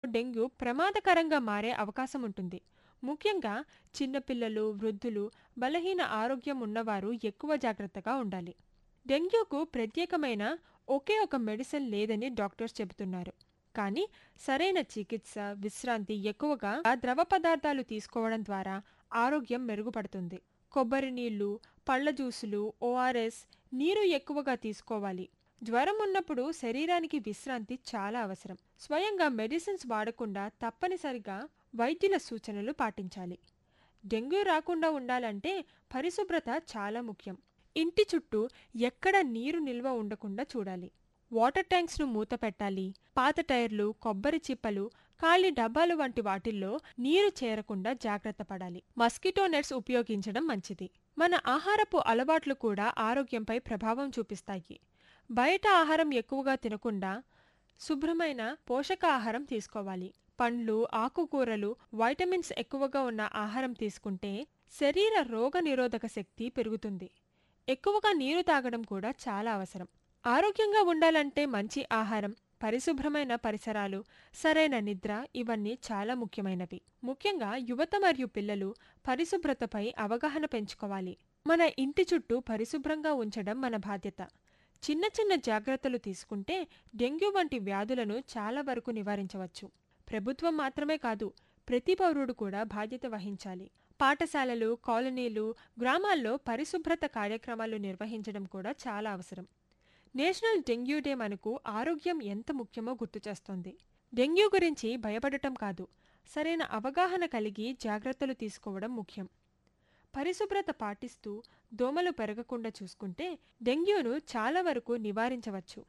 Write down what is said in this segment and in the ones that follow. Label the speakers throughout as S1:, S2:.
S1: dengue ప్రమాదకరంగా మారే అవకాశం ఉంటుంది ముఖ్యంగా చిన్నపిల్లలు వృద్ధులు బలహీన ఆరోగ్యం ఉన్నవారు ఎక్కువ జాగ్రత్తగా ఉండాలి డెంగ్యూకు ప్రత్యేకమైన ఒకే ఒక మెడిసిన్ లేదని డాక్టర్స్ చెబుతున్నారు కానీ సరైన చికిత్స విశ్రాంతి ఎక్కువగా ద్రవ పదార్థాలు తీసుకోవడం ద్వారా ఆరోగ్యం మెరుగుపడుతుంది కొబ్బరి నీళ్లు పళ్ళ జ్యూసులు ఓఆర్ఎస్ నీరు ఎక్కువగా తీసుకోవాలి జ్వరం ఉన్నప్పుడు శరీరానికి విశ్రాంతి చాలా అవసరం స్వయంగా మెడిసిన్స్ వాడకుండా తప్పనిసరిగా వైద్యుల సూచనలు పాటించాలి డెంగ్యూ రాకుండా ఉండాలంటే పరిశుభ్రత చాలా ముఖ్యం ఇంటి చుట్టూ ఎక్కడ నీరు నిల్వ ఉండకుండా చూడాలి వాటర్ ట్యాంక్స్ను మూత పెట్టాలి పాత టైర్లు కొబ్బరి చిప్పలు ఖాళీ డబ్బాలు వంటి వాటిల్లో నీరు చేరకుండా జాగ్రత్త పడాలి మస్కిటో నెట్స్ ఉపయోగించడం మంచిది మన ఆహారపు అలవాట్లు కూడా ఆరోగ్యంపై ప్రభావం చూపిస్తాయి బయట ఆహారం ఎక్కువగా తినకుండా శుభ్రమైన పోషకాహారం తీసుకోవాలి పండ్లు ఆకుకూరలు వైటమిన్స్ ఎక్కువగా ఉన్న ఆహారం తీసుకుంటే శరీర రోగ నిరోధక శక్తి పెరుగుతుంది ఎక్కువగా నీరు తాగడం కూడా చాలా అవసరం ఆరోగ్యంగా ఉండాలంటే మంచి ఆహారం పరిశుభ్రమైన పరిసరాలు సరైన నిద్ర ఇవన్నీ చాలా ముఖ్యమైనవి ముఖ్యంగా యువత మరియు పిల్లలు పరిశుభ్రతపై అవగాహన పెంచుకోవాలి మన ఇంటి చుట్టూ పరిశుభ్రంగా ఉంచడం మన బాధ్యత చిన్న చిన్న జాగ్రత్తలు తీసుకుంటే డెంగ్యూ వంటి వ్యాధులను చాలా వరకు నివారించవచ్చు ప్రభుత్వం మాత్రమే కాదు ప్రతి పౌరుడు కూడా బాధ్యత వహించాలి పాఠశాలలు కాలనీలు గ్రామాల్లో పరిశుభ్రత కార్యక్రమాలు నిర్వహించడం కూడా చాలా అవసరం నేషనల్ డెంగ్యూ డే మనకు ఆరోగ్యం ఎంత ముఖ్యమో గుర్తు చేస్తోంది డెంగ్యూ గురించి భయపడటం కాదు సరైన అవగాహన కలిగి జాగ్రత్తలు తీసుకోవడం ముఖ్యం పరిశుభ్రత పాటిస్తూ దోమలు పెరగకుండా చూసుకుంటే డెంగ్యూను చాలా వరకు నివారించవచ్చు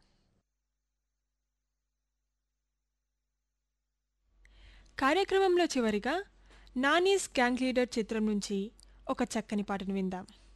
S1: కార్యక్రమంలో చివరిగా నానీస్ గ్యాంగ్ లీడర్ చిత్రం నుంచి ఒక చక్కని పాటను విందాం